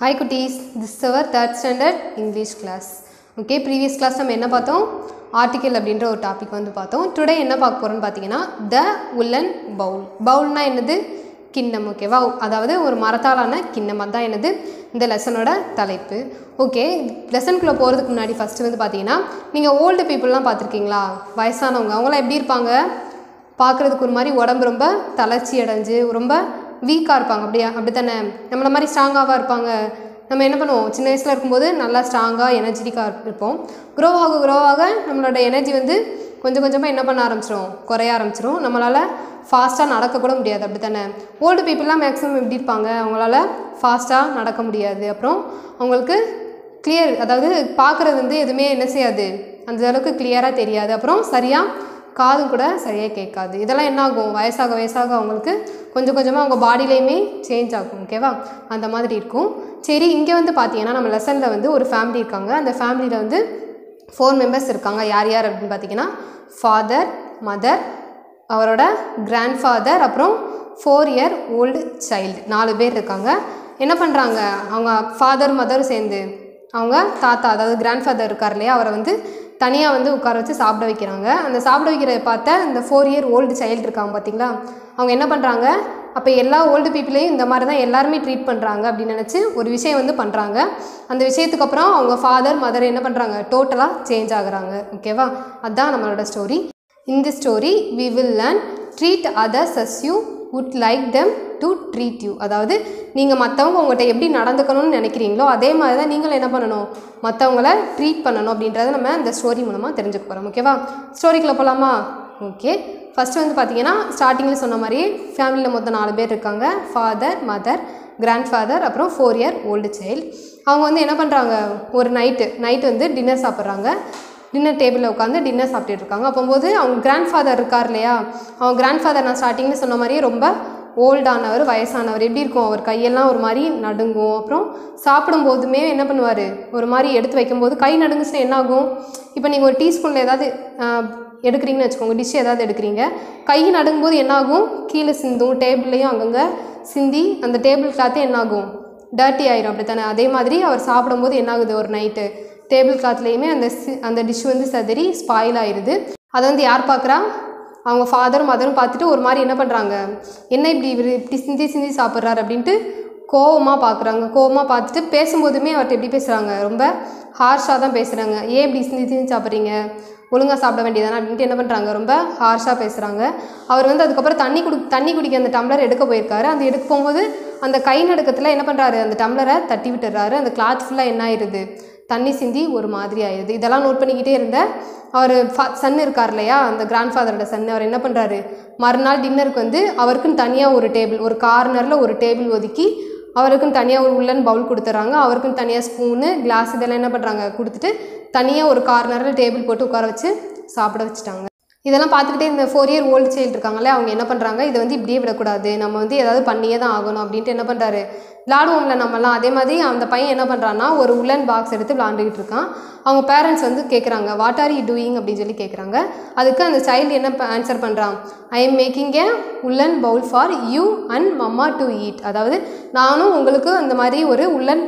Hi குட்டீஸ் this is our third standard English class okay previous class நம்ம என்ன பார்த்தோம் ஆர்டிக்கல் அப்படின்ற ஒரு டாபிக் வந்து பார்த்தோம் டுடே என்ன பார்க்க போகிறோம்னு பார்த்தீங்கன்னா த உல்லன் பவுல் பவுல்னா என்னது கிண்ணம் ஓகேவா அதாவது ஒரு மரத்தாலான கிண்ணம் அதான் என்னது இந்த லெசனோட தலைப்பு ஓகே லெசனுக்குள்ளே போகிறதுக்கு முன்னாடி ஃபஸ்ட்டு வந்து பார்த்தீங்கன்னா நீங்கள் ஓல்டு பீப்புளெலாம் பார்த்துருக்கீங்களா வயசானவங்க அவங்களாம் எப்படி இருப்பாங்க பார்க்குறதுக்கு ஒரு மாதிரி உடம்பு ரொம்ப தளர்ச்சி அடைஞ்சு ரொம்ப வீக்காக இருப்பாங்க அப்படியா அப்படி தானே நம்மளை மாதிரி ஸ்ட்ராங்காக இருப்பாங்க நம்ம என்ன பண்ணுவோம் சின்ன வயசில் இருக்கும்போது நல்லா ஸ்ட்ராங்காக எனர்ஜெட்டிக்காக இருப்போம் க்ரோ ஆக க்ரோ ஆக நம்மளோட எனர்ஜி வந்து கொஞ்சம் கொஞ்சமாக என்ன பண்ண ஆரம்பிச்சிரும் குறைய ஆரம்பிச்சிரும் நம்மளால் ஃபாஸ்ட்டாக நடக்கக்கூட முடியாது அப்படி தானே ஓல்டு பீப்புளெலாம் மேக்ஸிமம் எப்படி இருப்பாங்க அவங்களால ஃபாஸ்ட்டாக நடக்க முடியாது அப்புறம் அவங்களுக்கு கிளியர் அதாவது பார்க்குறது வந்து எதுவுமே என்ன செய்யாது அந்த அளவுக்கு கிளியராக தெரியாது அப்புறம் சரியாக காதும் கூட சரியாக கேட்காது இதெல்லாம் என்ன ஆகும் வயசாக வயசாக அவங்களுக்கு கொஞ்சம் கொஞ்சமாக அவங்க பாடியிலையுமே சேஞ்ச் ஆகும் ஓகேவா அந்த மாதிரி இருக்கும் சரி இங்கே வந்து பார்த்தீங்கன்னா நம்ம லெசனில் வந்து ஒரு ஃபேமிலி இருக்காங்க அந்த ஃபேமிலியில் வந்து ஃபோர் மெம்பர்ஸ் இருக்காங்க யார் யார் அப்படின்னு பார்த்தீங்கன்னா ஃபாதர் மதர் அவரோட கிராண்ட் ஃபாதர் அப்புறம் ஃபோர் இயர் ஓல்டு சைல்டு நாலு பேர் இருக்காங்க என்ன பண்ணுறாங்க அவங்க ஃபாதர் மதரும் சேர்ந்து அவங்க தாத்தா அதாவது கிராண்ட் ஃபாதர் இருக்கார் இல்லையா அவரை வந்து தனியாக வந்து உட்கார வச்சு சாப்பிட வைக்கிறாங்க அந்த சாப்பிட வைக்கிறத பார்த்த இந்த ஃபோர் இயர் ஓல்டு சைல்டு இருக்காங்க பார்த்தீங்களா அவங்க என்ன பண்ணுறாங்க அப்போ எல்லா ஓல்டு பீப்புளையும் இந்த மாதிரி தான் எல்லாருமே ட்ரீட் பண்ணுறாங்க அப்படின்னு நினச்சி ஒரு விஷயம் வந்து பண்ணுறாங்க அந்த விஷயத்துக்கு அப்புறம் அவங்க ஃபாதர் மதர் என்ன பண்ணுறாங்க டோட்டலாக சேஞ்ச் ஆகுறாங்க ஓகேவா அதுதான் நம்மளோட story in the story we will learn treat others as you would like them to treat you அதாவது நீங்கள் மற்றவங்க உங்கள்கிட்ட எப்படி நடந்துக்கணும்னு நினைக்கிறீங்களோ அதே மாதிரி தான் நீங்களும் என்ன பண்ணணும் மற்றவங்கள ட்ரீட் பண்ணணும் அப்படின்றத நம்ம இந்த ஸ்டோரி மூலமாக தெரிஞ்சுக்க போகிறோம் ஓகேவா ஸ்டோரிக்குள்ளே போகலாமா ஓகே ஃபஸ்ட்டு வந்து பார்த்தீங்கன்னா ஸ்டார்டிங்கில் சொன்ன மாதிரியே ஃபேமிலியில் மொத்தம் நாலு பேர் இருக்காங்க ஃபாதர் மதர் கிராண்ட் ஃபாதர் அப்புறம் ஃபோர் இயர் ஓல்டு சைல்டு அவங்க வந்து என்ன பண்ணுறாங்க ஒரு நைட்டு நைட்டு வந்து டின்னர் சாப்பிட்றாங்க டின்னர் டேபிளில் உட்காந்து டின்னர் சாப்பிட்டுட்டு இருக்காங்க அப்போது அவங்க கிராண்ட் ஃபாதர் இருக்கார் இல்லையா அவங்க கிராண்ட் ஃபாதர் நான் ஸ்டார்டிங்கில் சொன்ன மாதிரியே ரொம்ப ஓல்டானவர் வயசானவர் எப்படி இருக்கும் அவர் கையெல்லாம் ஒரு மாதிரி நடுங்கும் அப்புறம் சாப்பிடும்போதுமே என்ன பண்ணுவார் ஒரு மாதிரி எடுத்து வைக்கும்போது கை நடுங்குச்சுன்னா என்ன ஆகும் இப்போ நீங்கள் ஒரு டீஸ்பூனில் ஏதாவது எடுக்கிறீங்கன்னு வச்சுக்கோங்க டிஷ் ஏதாவது எடுக்கிறீங்க கை நடுங்கும்போது என்ன ஆகும் கீழே சிந்தும் டேபிள்லேயும் அங்கங்கே சிந்தி அந்த டேபிள் கிளாத்தே என்ன ஆகும் டர்ட்டி ஆயிரும் அப்படி தானே அதே மாதிரி அவர் சாப்பிடும்போது என்ன ஆகுது ஒரு நைட்டு டேபிள் கிளாத்லேயுமே அந்த சி அந்த டிஷ் வந்து சதறி ஸ்பாயில் ஆயிடுது அதை வந்து யார் பார்க்குறா அவங்க ஃபாதரும் மதரும் பார்த்துட்டு ஒரு மாதிரி என்ன பண்ணுறாங்க என்ன இப்படி இவர் இப்படி சிந்தி சிந்தி சாப்பிட்றாரு அப்படின்ட்டு கோவமாக பார்க்குறாங்க கோவமாக பார்த்துட்டு பேசும்போதுமே அவர்கிட்ட எப்படி பேசுகிறாங்க ரொம்ப ஹார்ஷாக தான் பேசுகிறாங்க ஏன் இப்படி சிந்தி சிந்தி சாப்பிட்றீங்க ஒழுங்காக சாப்பிட வேண்டியதானே அப்படின்ட்டு என்ன பண்ணுறாங்க ரொம்ப ஹார்ஷாக பேசுகிறாங்க அவர் வந்து அதுக்கப்புறம் தண்ணி குடி தண்ணி குடிக்க அந்த டம்ளர் எடுக்க போயிருக்காரு அந்த எடுக்க போகும்போது அந்த கை நடுக்கத்தில் என்ன பண்ணுறாரு அந்த டம்ளரை தட்டி விட்டுறாரு அந்த கிளாத் ஃபுல்லாக என்ன ஆயிடுது தண்ணி சிந்தி ஒரு மாதிரி ஆயிடுது இதெல்லாம் நோட் பண்ணிக்கிட்டே இருந்த அவர் ஃபா சன் இருக்கார் இல்லையா அந்த கிராண்ட் ஃபாதரோட சன் அவர் என்ன பண்ணுறாரு மறுநாள் டின்னருக்கு வந்து அவருக்குன்னு தனியாக ஒரு டேபிள் ஒரு கார்னரில் ஒரு டேபிள் ஒதுக்கி அவருக்குன்னு தனியாக ஒரு உள்ளன் பவுல் கொடுத்துட்றாங்க அவருக்குன்னு தனியாக ஸ்பூனு கிளாஸ் இதெல்லாம் என்ன பண்ணுறாங்க கொடுத்துட்டு தனியாக ஒரு கார்னரில் டேபிள் போட்டு உட்கார வச்சு சாப்பிட வச்சுட்டாங்க இதெல்லாம் பார்த்துக்கிட்டே இந்த ஃபோர் இயர் ஓல்டு சைல்டு இருக்காங்களே அவங்க என்ன பண்ணுறாங்க இதை வந்து இப்படியே விடக்கூடாது நம்ம வந்து ஏதாவது பண்ணியே தான் ஆகணும் அப்படின்ட்டு என்ன பண்ணுறாரு விளாடுவோம்ல நம்மலாம் அதே மாதிரி அந்த பையன் என்ன பண்ணுறான்னா ஒரு உல்லன் பாக்ஸ் எடுத்து விளாண்டுக்கிட்டு இருக்கான் அவங்க பேரண்ட்ஸ் வந்து கேட்குறாங்க வாட் ஆர் யூ டூயிங் அப்படின்னு சொல்லி கேட்குறாங்க அதுக்கு அந்த சைல்டு என்ன ஆன்சர் பண்ணுறான் I am making a woollen bowl for you and mama to eat அதாவது நானும் உங்களுக்கு அந்த மாதிரி ஒரு உல்லன்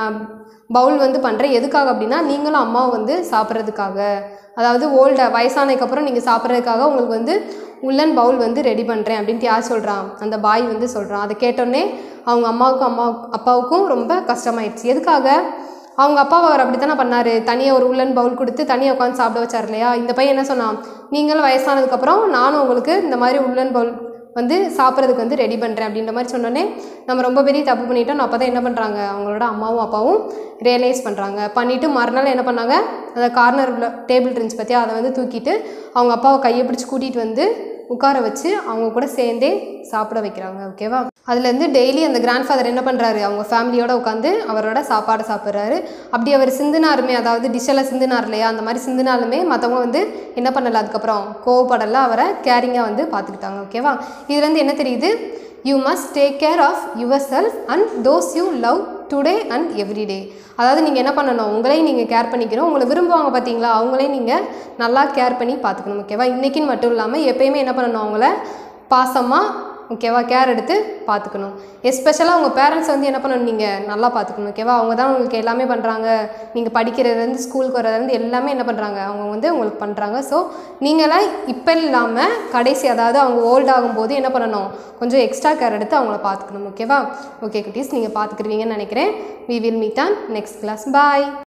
பவுல் வந்து பண்ணுறேன் எதுக்காக அப்படின்னா நீங்களும் அம்மாவும் வந்து சாப்பிட்றதுக்காக அதாவது ஓல்ட வயசானதுக்கப்புறம் நீங்கள் சாப்பிட்றதுக்காக உங்களுக்கு வந்து உள்ளன் பவுல் வந்து ரெடி பண்ணுறேன் அப்படின்ட்டு யார் சொல்கிறான் அந்த பாய் வந்து சொல்கிறான் அதை கேட்டோடனே அவங்க அம்மாவுக்கும் அம்மா அப்பாவுக்கும் ரொம்ப கஷ்டமாயிடுச்சு எதுக்காக அவங்க அப்பாவை அவர் அப்படி தானே பண்ணார் தனியாக ஒரு உள்ளன் பவுல் கொடுத்து தனியாக உட்காந்து சாப்பிட வச்சார் இல்லையா இந்த பையன் என்ன சொன்னான் நீங்களும் வயசானதுக்கப்புறம் நானும் உங்களுக்கு இந்த மாதிரி உள்ளன் பவுல் வந்து சாப்பிட்றதுக்கு வந்து ரெடி பண்ணுறேன் அப்படின்ற மாதிரி சொன்னோன்னே நம்ம ரொம்ப பெரிய தப்பு பண்ணிட்டோம் அப்போ தான் என்ன பண்ணுறாங்க அவங்களோட அம்மாவும் அப்பாவும் ரியலைஸ் பண்ணுறாங்க பண்ணிவிட்டு மறுநாள் என்ன பண்ணாங்க அந்த கார்னர் டேபிள் இருந்துச்சு பார்த்தியா அதை வந்து தூக்கிட்டு அவங்க அப்பாவை கையை பிடிச்சி கூட்டிகிட்டு வந்து உட்கார வச்சு அவங்க கூட சேர்ந்தே சாப்பிட வைக்கிறாங்க ஓகேவா அதுலேருந்து டெய்லி அந்த கிராண்ட் ஃபாதர் என்ன பண்ணுறாரு அவங்க ஃபேமிலியோட உட்காந்து அவரோட சாப்பாடு சாப்பிட்றாரு அப்படி அவர் சிந்தினாருமே அதாவது டிஷ்ஷெல்லாம் சிந்தினார் இல்லையா அந்த மாதிரி சிந்தினாலுமே மற்றவங்க வந்து என்ன பண்ணலை அதுக்கப்புறம் கோவப்படலாம் அவரை கேரிங்காக வந்து பார்த்துக்கிட்டாங்க ஓகேவா இதுலேருந்து என்ன தெரியுது you must take care of yourself and those you love today and every day அதாவது நீங்கள் என்ன பண்ணணும் உங்களையும் நீங்கள் கேர் பண்ணிக்கணும் உங்களை விரும்புவாங்க பார்த்தீங்களா அவங்களையும் நீங்கள் நல்லா கேர் பண்ணி பார்த்துக்கணும் ஓகேவா இன்றைக்கின்னு மட்டும் இல்லாமல் எப்பயுமே என்ன பண்ணணும் அவங்கள பாசமாக ஓகேவா கேர் எடுத்து பார்த்துக்கணும் எஸ்பெஷலாக உங்கள் பேரண்ட்ஸ் வந்து என்ன பண்ணணும் நீங்கள் நல்லா பார்த்துக்கணும் ஓகேவா அவங்க தான் உங்களுக்கு எல்லாமே பண்ணுறாங்க நீங்கள் படிக்கிறதுலேருந்து ஸ்கூலுக்கு வரதுலேருந்து எல்லாமே என்ன பண்ணுறாங்க அவங்க வந்து உங்களுக்கு பண்ணுறாங்க ஸோ நீங்களாம் இப்போ இல்லாமல் கடைசி அதாவது அவங்க ஓல்ட் ஆகும்போது என்ன பண்ணணும் கொஞ்சம் எக்ஸ்ட்ரா கேர் எடுத்து அவங்கள பார்த்துக்கணும் ஓகேவா ஓகே குட்டீஸ் நீங்கள் பார்த்துக்குருவீங்கன்னு நினைக்கிறேன் we will meet on next class bye